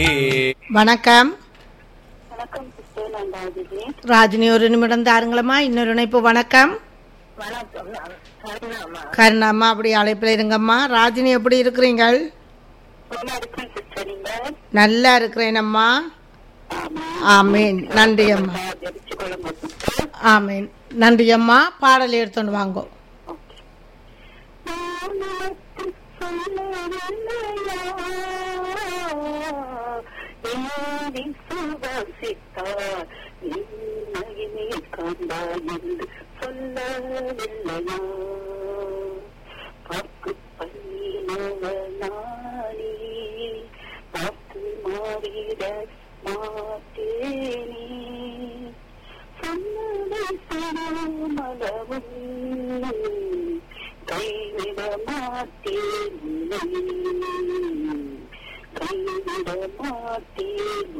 வணக்கம் வணக்கம் சிஸ்டர் நான் ராஜினி ராஜினி ஒரு நிமிடம் தாருங்களம்மா இன்னொரு இணைப்பு வணக்கம் வணக்கம் நான் கருணாமா கருணாம்மா அப்படி அழைப்பில் இருங்கம்மா ராஜினி எப்படி இருக்கிறீங்கள் நல்லா இருக்கேன் சிஸ்டர் நீங்க நல்லா இருக்கிறேனம்மா ஆமீன் நன்றி அம்மா ஜெபிச்சு கொள்ளுங்க சிஸ்டர் ஆமீன் நன்றி அம்மா பாடல் எடுத்துன்னு வாங்கோ ஓகே நான் உனக்கு சொல்லவில்லையா ஏறி சுவாசித்தார் என்னையே காண்பாய் என்று சொல்லவில்லையா பார்க்கு பண்ணினவனானே பார்த்து மாறிட மாட்டேனே சொன்னதை செய்யாமலவும் கைவிட மாட்டேன் உன்னை. கைவிட மாட்டேன்